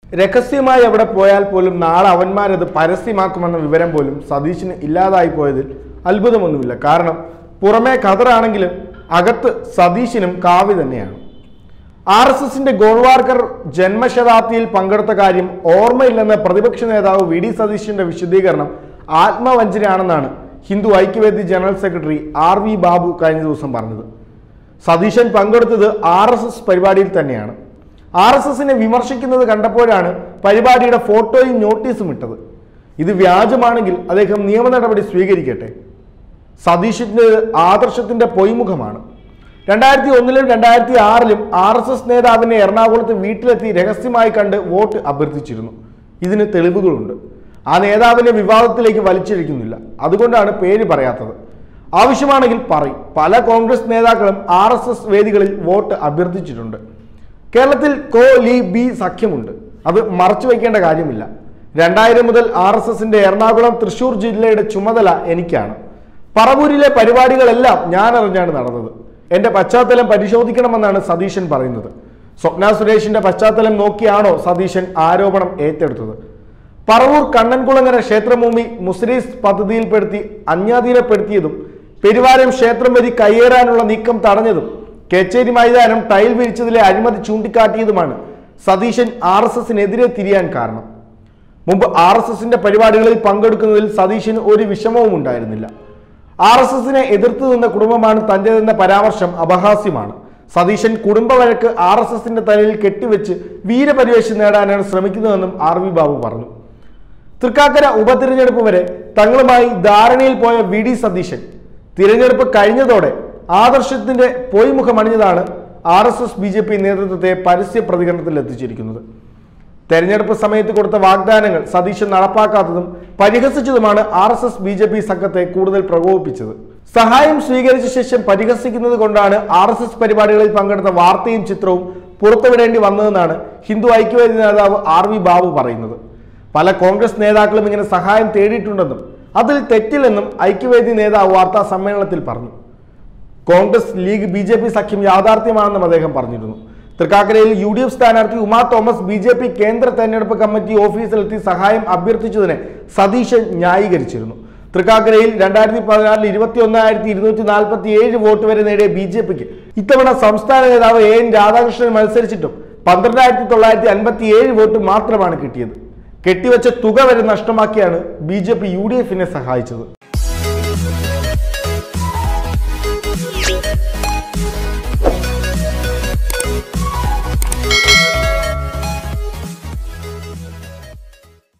രഹസ്യമായി അവിടെ പോയാൽ പോലും നാളെ അവന്മാരത് പരസ്യമാക്കുമെന്ന വിവരം പോലും സതീശിന് ഇല്ലാതായി പോയതിൽ അത്ഭുതമൊന്നുമില്ല കാരണം പുറമേ ഖദറാണെങ്കിലും അകത്ത് സതീശിനും കാവ്യ തന്നെയാണ് ആർ എസ് എസിന്റെ ഗോൾവാർക്കർ ജന്മശതാബ്ദിയിൽ പങ്കെടുത്ത കാര്യം ഓർമ്മയില്ലെന്ന പ്രതിപക്ഷ നേതാവ് വി ഡി സതീശന്റെ വിശദീകരണം ആത്മവഞ്ചനയാണെന്നാണ് Hindu Aikyavedi general secretary R V Babu കഴിഞ്ഞ ദിവസം പറഞ്ഞത് സതീശൻ പങ്കെടുത്തത് ആർ എസ് എസ് പരിപാടിയിൽ തന്നെയാണ് ആർ എസ് എസിനെ വിമർശിക്കുന്നത് കണ്ടപ്പോഴാണ് പരിപാടിയുടെ ഫോട്ടോയും നോട്ടീസും ഇട്ടത് ഇത് വ്യാജമാണെങ്കിൽ അദ്ദേഹം നിയമ നടപടി സ്വീകരിക്കട്ടെ സതീഷിന്റെ ആദർശത്തിന്റെ പൊയ്മുഖമാണ് രണ്ടായിരത്തി ഒന്നിലും രണ്ടായിരത്തി ആറിലും ആർ എസ് എസ് നേതാവിനെ എറണാകുളത്ത് വീട്ടിലെത്തി രഹസ്യമായി കണ്ട് വോട്ട് അഭ്യർത്ഥിച്ചിരുന്നു ഇതിന് തെളിവുകളുണ്ട് ആ നേതാവിനെ വിവാദത്തിലേക്ക് വലിച്ചിരിക്കുന്നില്ല അതുകൊണ്ടാണ് പേര് പറയാത്തത് ആവശ്യമാണെങ്കിൽ പറയും പല കോൺഗ്രസ് നേതാക്കളും ആർ എസ് എസ് വേദികളിൽ വോട്ട് അഭ്യർത്ഥിച്ചിട്ടുണ്ട് കേരളത്തിൽ കോ ലി ബി സഖ്യമുണ്ട് അത് മറച്ചു വയ്ക്കേണ്ട കാര്യമില്ല രണ്ടായിരം മുതൽ ആർ എസ് എസിന്റെ എറണാകുളം തൃശൂർ ജില്ലയുടെ ചുമതല എനിക്കാണ് പറവൂരിലെ പരിപാടികളെല്ലാം ഞാൻ അറിഞ്ഞാണ് നടന്നത് എന്റെ പശ്ചാത്തലം പരിശോധിക്കണമെന്നാണ് സതീശൻ പറയുന്നത് സ്വപ്ന സുരേഷിന്റെ പശ്ചാത്തലം നോക്കിയാണോ സതീശൻ ആരോപണം ഏറ്റെടുത്തത് പറവൂർ കണ്ണൻകുളങ്ങര ക്ഷേത്രഭൂമി മുസ്രീസ് പദ്ധതിയിൽപ്പെടുത്തി അന്യാധീനപ്പെടുത്തിയതും പെരുവാരം ക്ഷേത്രം വരി കയ്യേറാനുള്ള നീക്കം തടഞ്ഞതും കേച്ചേരി മൈതാനം ടൈൽ വിരിച്ചതിലെ അഴിമതി ചൂണ്ടിക്കാട്ടിയതുമാണ് സതീശൻ ആർ എസ് എസിനെതിരെ തിരിയാൻ കാരണം മുമ്പ് ആർ എസ് എസിന്റെ പരിപാടികളിൽ പങ്കെടുക്കുന്നതിൽ സതീശന് ഒരു വിഷമവും ഉണ്ടായിരുന്നില്ല ആർ എസ് എസിനെ എതിർത്ത് നിന്ന കുടുംബമാണ് തന്റേതെന്ന പരാമർശം അപഹാസ്യമാണ് സതീശൻ കുടുംബ വഴക്ക് ആർ എസ് എസിന്റെ തലയിൽ കെട്ടിവെച്ച് വീരപരിവേഷം നേടാനാണ് ശ്രമിക്കുന്നതെന്നും ആർ വി ബാബു പറഞ്ഞു തൃക്കാക്കര ഉപതിരഞ്ഞെടുപ്പ് വരെ തങ്ങളുമായി ധാരണയിൽ പോയ വി ഡി സതീശൻ തിരഞ്ഞെടുപ്പ് കഴിഞ്ഞതോടെ ആദർശത്തിന്റെ പൊയ്മുഖമണിഞ്ഞതാണ് R S S B J P നേതൃത്വത്തെ പരസ്യ പ്രതികരണത്തിൽ എത്തിച്ചിരിക്കുന്നത് തെരഞ്ഞെടുപ്പ് സമയത്ത് കൊടുത്ത വാഗ്ദാനങ്ങൾ സതീശൻ നടപ്പാക്കാത്തതും പരിഹസിച്ചതുമാണ് R S S B J P സംഘത്തെ കൂടുതൽ പ്രകോപിപ്പിച്ചത് സഹായം സ്വീകരിച്ച ശേഷം പരിഹസിക്കുന്നത് കൊണ്ടാണ് ആർ എസ് എസ് പരിപാടികളിൽ പങ്കെടുത്ത വാർത്തയും ചിത്രവും പുറത്തുവിടേണ്ടി വന്നതെന്നാണ് ഹിന്ദു ഐക്യവേദി നേതാവ് ആർ വി ബാബു പറയുന്നത് പല കോൺഗ്രസ് നേതാക്കളും ഇങ്ങനെ സഹായം തേടിയിട്ടുണ്ടെന്നും അതിൽ തെറ്റില്ലെന്നും ഐക്യവേദി നേതാവ് വാർത്താ സമ്മേളനത്തിൽ പറഞ്ഞു Congress League B J P സഖ്യം യാഥാർത്ഥ്യമാണെന്നും അദ്ദേഹം പറഞ്ഞിരുന്നു തൃക്കാക്കരയിൽ യു ഡി എഫ് സ്ഥാനാർത്ഥി Uma Thomas B J P കേന്ദ്ര തെരഞ്ഞെടുപ്പ് കമ്മിറ്റി ഓഫീസിലെത്തി സഹായം അഭ്യർത്ഥിച്ചതിനെ സതീശൻ ന്യായീകരിച്ചിരുന്നു തൃക്കാക്കരയിൽ രണ്ടായിരത്തി പതിനാറിൽ ഇരുപത്തി ഒന്നായിരത്തി ഇരുന്നൂറ്റി നാൽപ്പത്തി ഏഴ് വോട്ട് വരെ നേടിയ ബി ജെ പിക്ക് ഇത്തവണ സംസ്ഥാന നേതാവ് എ എൻ രാധാകൃഷ്ണൻ മത്സരിച്ചിട്ടും പന്ത്രണ്ടായിരത്തി തൊള്ളായിരത്തി അൻപത്തി ഏഴ് വോട്ട് മാത്രമാണ് കിട്ടിയത് കെട്ടിവെച്ച തുക വരെ നഷ്ടമാക്കിയാണ് B J P U D എഫിനെ സഹായിച്ചത്